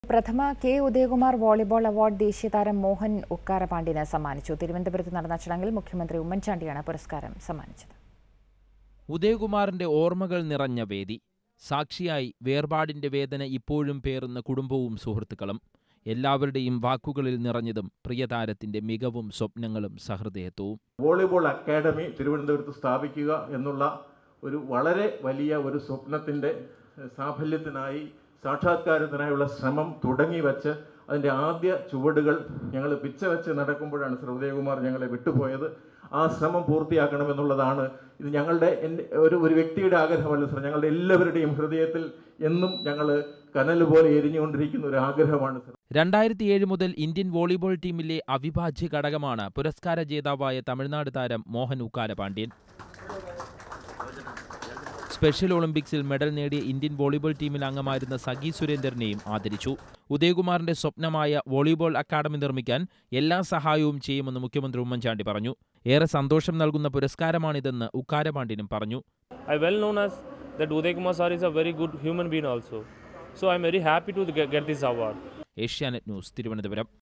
പ്രഥമ K Udayakumar volleyball award ദേശീയ താരം മോഹൻ ഉക്കാരപാണ്ഡ്യന് സമ്മാനിച്ചു തിരുവനന്തപുരത്ത് നടന്ന ചടങ്ങിൽ മുഖ്യമന്ത്രി ഉമ്മൻചാണ്ടിയാണ് പുരസ്കാരം സമ്മാനിച്ചത് ഉദയകുമാറിന്റെ ഓർമ്മകൾ നിറഞ്ഞ വേദി സാക്ഷിയായി വേർപാടിന്റെ വേദന ഇപ്പോഴും പേറുന്ന കുടുംബവും സുഹൃത്തുക്കളും എല്ലാവരുടെയും വാക്കുകളിൽ നിറഞ്ഞതും പ്രിയതാരത്തിന്റെ മികവും സ്വപ്നങ്ങളും സഹൃദയത്വവും വോളിബോൾ അക്കാഡമി തിരുവനന്തപുരത്ത് സ്ഥാപിക്കുക എന്നുള്ള ഒരു വളരെ വലിയ ഒരു സ്വപ്നത്തിൻ്റെ സാഫല്യത്തിനായി സാക്ഷാത്കാരത്തിനായുള്ള ശ്രമം തുടങ്ങി വച്ച് അതിൻ്റെ ആദ്യ ചുവടുകൾ ഞങ്ങൾ പിച്ച വെച്ച് നടക്കുമ്പോഴാണ് ശ്രീ ഉദയകുമാർ ഞങ്ങളെ വിട്ടുപോയത് ആ ശ്രമം പൂർത്തിയാക്കണമെന്നുള്ളതാണ് ഇത് ഞങ്ങളുടെ എൻ്റെ ഒരു ഒരു വ്യക്തിയുടെ ആഗ്രഹമല്ല സർ ഞങ്ങളുടെ എല്ലാവരുടെയും ഹൃദയത്തിൽ എന്നും ഞങ്ങൾ കനൽ പോലെ എരിഞ്ഞുകൊണ്ടിരിക്കുന്ന ഒരു ആഗ്രഹമാണ് സർ രണ്ടായിരത്തി ഏഴ് മുതൽ ഇന്ത്യൻ വോളിബോൾ ടീമിലെ അവിഭാജ്യ ഘടകമാണ് പുരസ്കാര ജേതാവായ തമിഴ്നാട് താരം മോഹൻ ഉക്കാലപാണ്ഡ്യൻ സ്പെഷ്യൽ ഒളിമ്പിക്സിൽ മെഡൽ നേടിയ ഇന്ത്യൻ വോളിബോൾ ടീമിൽ അംഗമായിരുന്ന സഖി സുരേന്ദ്രനെയും ആദരിച്ചു ഉദയകുമാറിന്റെ സ്വപ്നമായ വോളിബോൾ അക്കാദമി നിർമ്മിക്കാൻ എല്ലാ സഹായവും ചെയ്യുമെന്ന് മുഖ്യമന്ത്രി ഉമ്മൻചാണ്ടി പറഞ്ഞു ഏറെ സന്തോഷം നൽകുന്ന പുരസ്കാരമാണിതെന്ന് ഉക്കാരപാണ്ഡ്യനും പറഞ്ഞു I well known as that Uday Kumar sir is a very good human being also. So I'm very happy to get, get this award. Asianet news Thiruvananthapuram